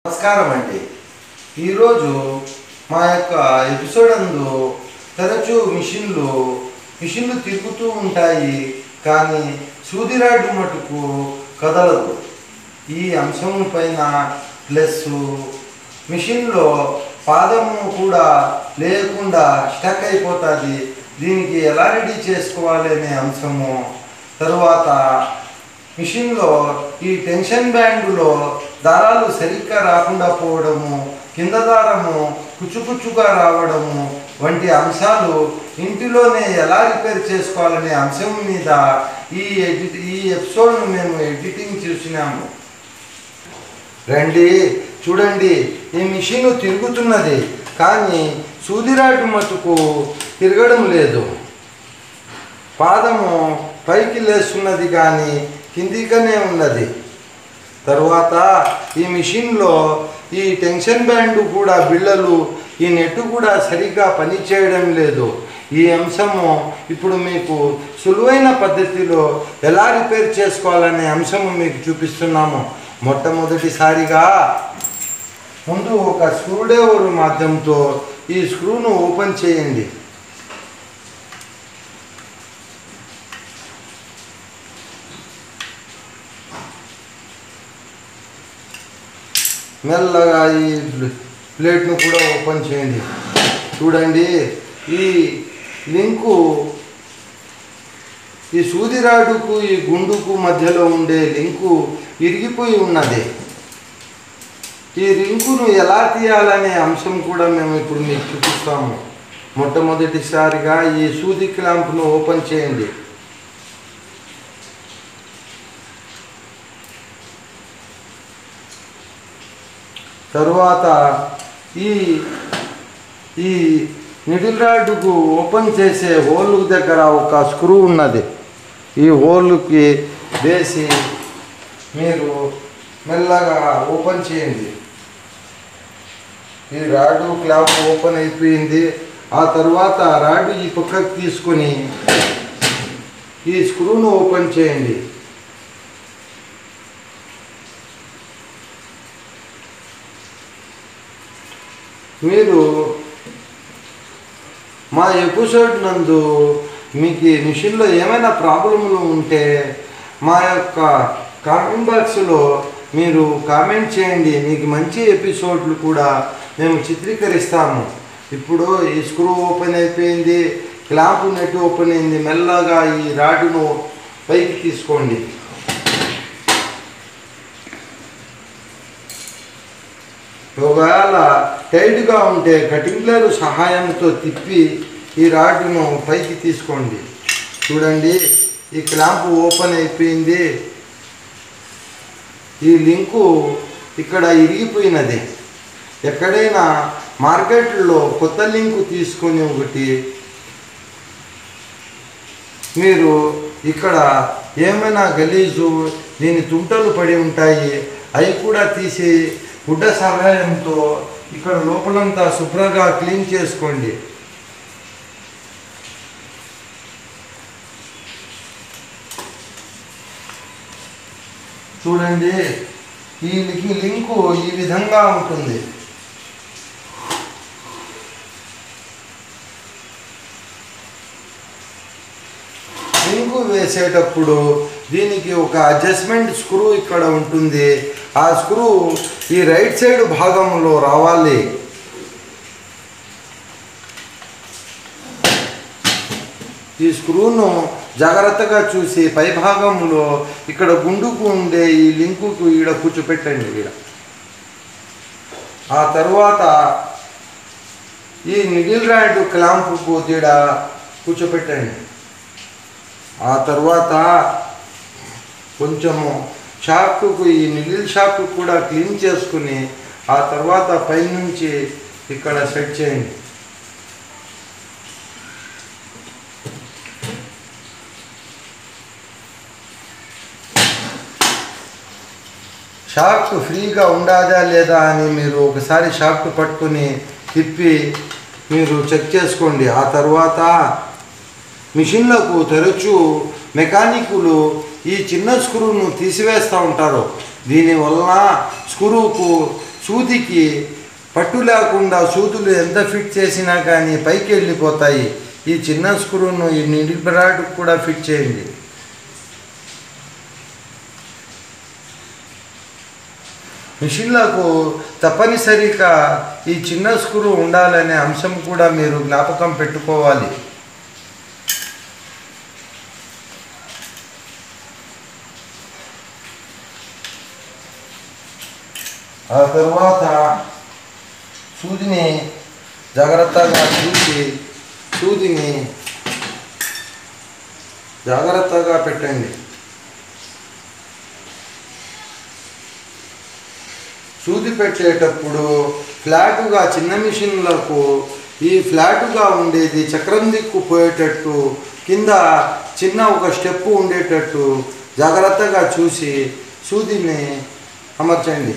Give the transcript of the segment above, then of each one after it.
నమస్కారం అండి ఈరోజు మా యొక్క ఎపిసోడ్ అందు తరచూ మిషన్లు మిషన్లు తిరుగుతూ ఉంటాయి కానీ సూదిరాడు మటుకు కదలదు ఈ అంశం పైన ప్లస్ మిషన్లో పాదము కూడా లేకుండా స్టక్ అయిపోతుంది దీనికి ఎలా రెడీ చేసుకోవాలి అనే అంశము తరువాత మిషన్లో ఈ టెన్షన్ బ్యాండులో దారాలు సరిగ్గా రాకుండా పోవడము కింద దారము కుచ్చుకుచ్చుగా రావడము వంటి అంశాలు ఇంటిలోనే ఎలా రిపేర్ చేసుకోవాలనే అంశం మీద ఈ ఎడిట్ ఈ ఎపిసోడ్ను మేము ఎడిటింగ్ చూసినాము రండి చూడండి ఈ మిషన్ తిరుగుతున్నది కానీ సూదిరాటు మటుకు తిరగడం లేదు పాదము పైకి లేస్తున్నది కానీ కిందికనే ఉన్నది తరువాత ఈ మిషన్లో ఈ టెన్షన్ బ్యాండ్ కూడా బిళ్ళలు ఈ నెట్ కూడా సరిగ్గా పనిచేయడం లేదు ఈ అంశము ఇప్పుడు మీకు సులువైన పద్ధతిలో ఎలా రిపేర్ చేసుకోవాలనే అంశము మీకు చూపిస్తున్నాము మొట్టమొదటిసారిగా ముందు ఒక స్క్రూడ్రైవర్ మాధ్యమంతో ఈ స్క్రూను ఓపెన్ చేయండి మెల్లగా ఈ ప్లేట్ను కూడా ఓపెన్ చేయండి చూడండి ఈ లింకు ఈ సూదిరాడుకు ఈ గుండుకు మధ్యలో ఉండే లింకు ఇరిగిపోయి ఉన్నది ఈ లింకును ఎలా తీయాలనే అంశం కూడా మేము ఇప్పుడు మీకు చూపిస్తాము మొట్టమొదటిసారిగా ఈ సూది క్లాంప్ను ఓపెన్ చేయండి తరువాత ఈ ఈ నిడిల్ రాడ్కు ఓపెన్ చేసే హోల్ దగ్గర ఒక స్క్రూ ఉన్నది ఈ హోల్కి వేసి మీరు మెల్లగా ఓపెన్ చేయండి ఈ రాడు క్లాప్ ఓపెన్ అయిపోయింది ఆ తర్వాత రాడు ఈ పక్కకు తీసుకొని ఈ స్క్రూను ఓపెన్ చేయండి మీరు మా ఎపిసోడ్ నందు మీకు ఈ మిషన్లో ఏమైనా ప్రాబ్లములు ఉంటే మా యొక్క కామెంట్ బాక్స్లో మీరు కామెంట్ చేయండి మీకు మంచి ఎపిసోడ్లు కూడా మేము చిత్రీకరిస్తాము ఇప్పుడు ఈ స్క్రూ ఓపెన్ అయిపోయింది క్లాంప్ నెట్ ఓపెన్ అయింది మెల్లగా ఈ రాడును పైకి తీసుకోండి ఒకవేళ టైట్గా ఉంటే కటింగ్లర్ సహాయంతో తిప్పి ఈ రాడ్ను పైకి తీసుకోండి చూడండి ఈ క్లాంప్ ఓపెన్ అయిపోయింది ఈ లింకు ఇక్కడ ఇరిగిపోయినది ఎక్కడైనా మార్కెట్లో కొత్త లింకు తీసుకొని ఒకటి మీరు ఇక్కడ ఏమైనా గలీజు దీని తుంటలు పడి ఉంటాయి అవి కూడా తీసి గుడ్డ సహాయంతో ఇక్కడ లోపలంతా శుభ్రంగా క్లీన్ చేసుకోండి చూడండి ఈ లి- లింకు ఈ విధంగా ఉంటుంది లింకు వేసేటప్పుడు దీనికి ఒక అడ్జస్ట్మెంట్ స్క్రూ ఇక్కడ ఉంటుంది ఆ స్క్రూ ఈ రైట్ సైడ్ భాగంలో రావాలి ఈ స్క్రూను జాగ్రత్తగా చూసి పై భాగంలో ఇక్కడ గుండుకు ఉండే ఈ లింకుకు ఈడ కూర్చోపెట్టండి ఈడ ఆ తర్వాత ఈ నిడిల్ ర్యాడ్ క్లాంపుకు ఈడ కూర్చోపెట్టండి ఆ తర్వాత కొంచెము షాప్కు ఈ నిడిల్ షాప్ కూడా క్లీన్ చేసుకుని ఆ తర్వాత పైనుంచి ఇక్కడ సెట్ చేయండి షాఫ్ట్ ఫ్రీగా ఉండాదా లేదా అని మీరు ఒకసారి షాఫ్ట్ పట్టుకొని తిప్పి మీరు చెక్ చేసుకోండి ఆ తర్వాత మిషన్లకు తరచూ మెకానికులు ఈ చిన్న స్క్రూను తీసివేస్తూ ఉంటారు దీనివలన స్క్రూకు సూదికి పట్టు లేకుండా సూదులు ఎంత ఫిట్ చేసినా కానీ పైకి వెళ్ళిపోతాయి ఈ చిన్న స్క్రూను ఈ నిడిబరాడుకు కూడా ఫిట్ చేయండి మిషన్లకు తప్పనిసరిగా ఈ చిన్న స్క్రూ ఉండాలనే అంశం కూడా మీరు జ్ఞాపకం పెట్టుకోవాలి ఆ తర్వాత సూదిని జాగ్రత్తగా చూసి సూదిని జాగ్రత్తగా పెట్టండి సూది పెట్టేటప్పుడు ఫ్లాటుగా చిన్న మిషన్లకు ఈ ఫ్లాటుగా ఉండేది చక్రం దిక్కు పోయేటట్టు కింద చిన్న ఒక స్టెప్ ఉండేటట్టు జాగ్రత్తగా చూసి సూదిని అమర్చండి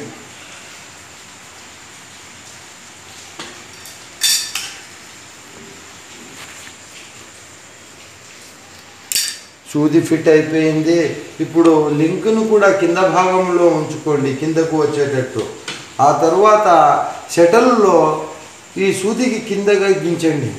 సూది ఫిట్ అయిపోయింది ఇప్పుడు లింక్ను కూడా కింద భాగంలో ఉంచుకోండి కిందకు వచ్చేటట్టు ఆ తర్వాత షటల్లో ఈ సూదికి కిందగా గించండి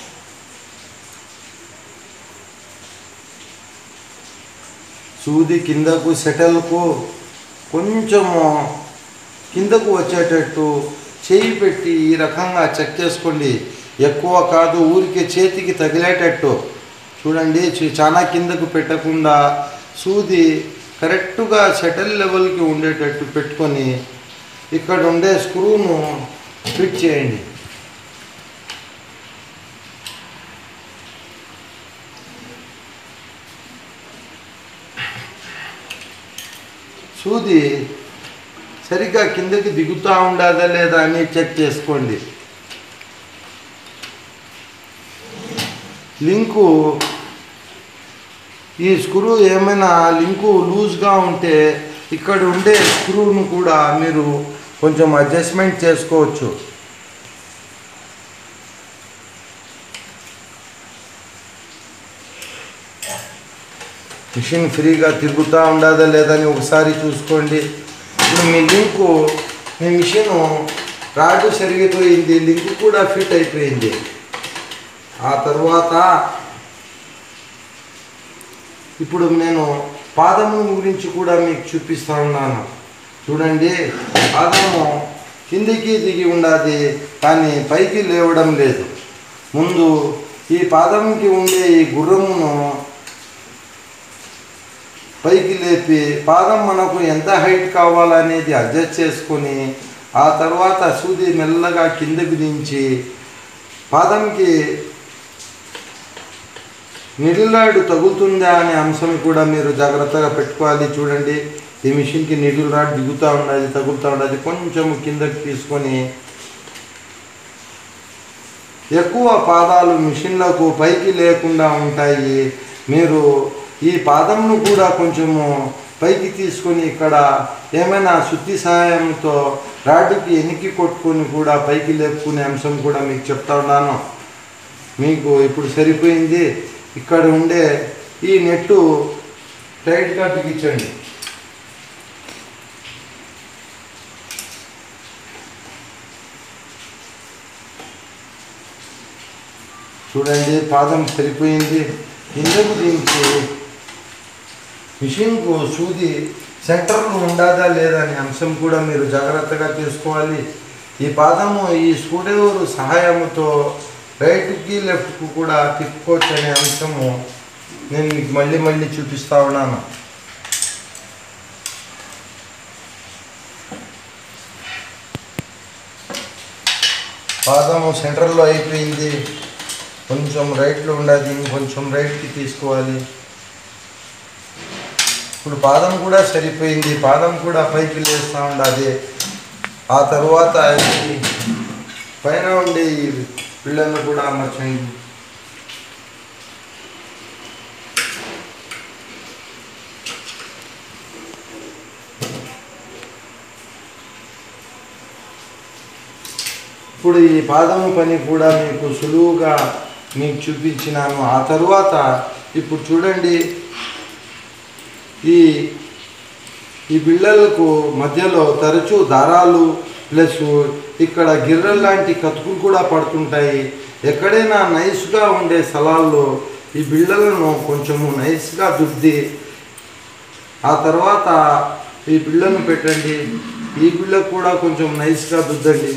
సూది కిందకు షటల్కు కొంచెము కిందకు వచ్చేటట్టు చేయి పెట్టి ఈ రకంగా చెక్ చేసుకోండి ఎక్కువ కాదు ఊరికే చేతికి తగిలేటట్టు చూడండి చీ- చాలా కిందకు పెట్టకుండా సూది కరెక్ట్గా షటిల్ లెవెల్కి ఉండేటట్టు పెట్టుకొని ఇక్కడ ఉండే స్క్రూను ఫిట్ చేయండి సూది సరిగ్గా కిందకి దిగుతూ ఉండదా లేదా అని చెక్ చేసుకోండి లింకు ఈ స్క్రూ ఏమైనా లింకు లూజ్గా ఉంటే ఇక్కడ ఉండే స్క్రూను కూడా మీరు కొంచెం అడ్జస్ట్మెంట్ చేసుకోవచ్చు మిషన్ ఫ్రీగా తిరుగుతూ ఉండదా లేదని ఒకసారి చూసుకోండి ఇప్పుడు మీ లింకు మీ మిషన్ రాడ్ సరిగిపోయింది లింక్ కూడా ఫిట్ అయిపోయింది ఆ తర్వాత ఇప్పుడు నేను పాదము గురించి కూడా మీకు చూపిస్తా ఉన్నాను చూడండి పాదము కిందికి దిగి ఉండాది కానీ పైకి లేవడం లేదు ముందు ఈ పాదంకి ఉండే ఈ గుర్రమును పైకి లేపి పాదం మనకు ఎంత హైట్ కావాలనేది అడ్జస్ట్ చేసుకొని ఆ తర్వాత సూది మెల్లగా కిందకి దించి పాదంకి నిడిలాడు తగులుతుందా అనే అంశం కూడా మీరు జాగ్రత్తగా పెట్టుకోవాలి చూడండి ఈ మిషన్కి నిడిల్ రాడ్ దిగుతూ ఉన్నది తగులుతూ ఉన్నది కొంచెం కిందకి తీసుకొని ఎక్కువ పాదాలు మిషన్లకు పైకి లేకుండా ఉంటాయి మీరు ఈ పాదంను కూడా కొంచెము పైకి తీసుకొని ఇక్కడ ఏమైనా శుద్ధి సహాయంతో రాడ్డుకి ఎనికి కొట్టుకొని కూడా పైకి లేపుకునే అంశం కూడా మీకు చెప్తా ఉన్నాను మీకు ఇప్పుడు సరిపోయింది ఇక్కడ ఉండే ఈ నెట్టు టైట్గా బిగించండి చూడండి పాదం సరిపోయింది కిందకు దించి మిషన్కు సూది సెంటర్లో ఉండదా లేదా అనే అంశం కూడా మీరు జాగ్రత్తగా తీసుకోవాలి ఈ పాదము ఈ స్క్రూడ్రైవర్ సహాయంతో రైట్కి లెఫ్ట్కు కూడా తిప్పుకోవచ్చు అనే అంశము నేను మీకు మళ్ళీ మళ్ళీ చూపిస్తా ఉన్నాను పాదము సెంటర్లో అయిపోయింది కొంచెం రైట్లో ఉండదు ఇంకొంచెం రైట్కి తీసుకోవాలి ఇప్పుడు పాదం కూడా సరిపోయింది పాదం కూడా పైకి లేస్తూ ఉండాలి ఆ తర్వాత ఈ పైన ఉండే ఈ పిల్లలను కూడా అమర్చండి ఇప్పుడు ఈ పాదము పని కూడా మీకు సులువుగా మీకు చూపించినాను ఆ తరువాత ఇప్పుడు చూడండి ఈ ఈ బిళ్ళలకు మధ్యలో తరచూ దారాలు ప్లస్ ఇక్కడ గిర్రెల లాంటి కతుకులు కూడా పడుతుంటాయి ఎక్కడైనా నైస్గా ఉండే స్థలాల్లో ఈ బిళ్ళలను కొంచెము నైస్గా దుద్ది ఆ తర్వాత ఈ బిళ్ళను పెట్టండి ఈ బిళ్ళ కూడా కొంచెం నైస్గా దుద్దండి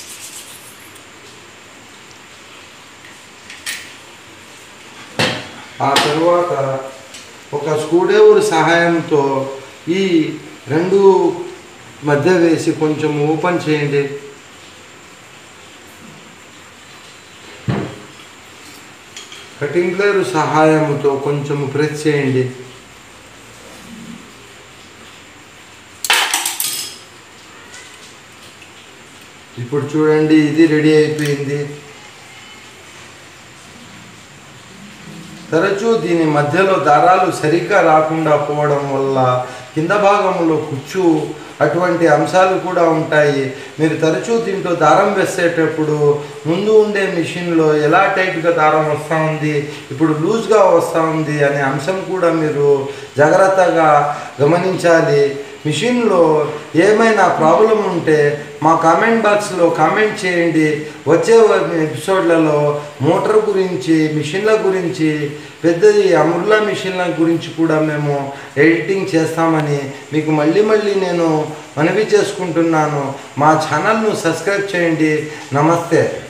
ఆ తర్వాత ఒక స్క్రూడ్రైవర్ సహాయంతో ఈ రెండు మధ్య వేసి కొంచెం ఓపెన్ చేయండి కటింగ్ ప్లేయర్ సహాయంతో కొంచెం ప్రెస్ చేయండి ఇప్పుడు చూడండి ఇది రెడీ అయిపోయింది తరచూ దీని మధ్యలో దారాలు సరిగ్గా రాకుండా పోవడం వల్ల కింద భాగంలో కుచ్చు అటువంటి అంశాలు కూడా ఉంటాయి మీరు తరచూ దీంట్లో దారం వేసేటప్పుడు ముందు ఉండే మిషన్లో ఎలా టైట్గా దారం వస్తూ ఉంది ఇప్పుడు లూజ్గా వస్తూ ఉంది అనే అంశం కూడా మీరు జాగ్రత్తగా గమనించాలి మిషన్లో ఏమైనా ప్రాబ్లం ఉంటే మా కామెంట్ బాక్స్లో కామెంట్ చేయండి వచ్చే ఎపిసోడ్లలో మోటార్ గురించి మిషన్ల గురించి పెద్దది అమృల మిషన్ల గురించి కూడా మేము ఎడిటింగ్ చేస్తామని మీకు మళ్ళీ మళ్ళీ నేను మనవి చేసుకుంటున్నాను మా ఛానల్ను సబ్స్క్రైబ్ చేయండి నమస్తే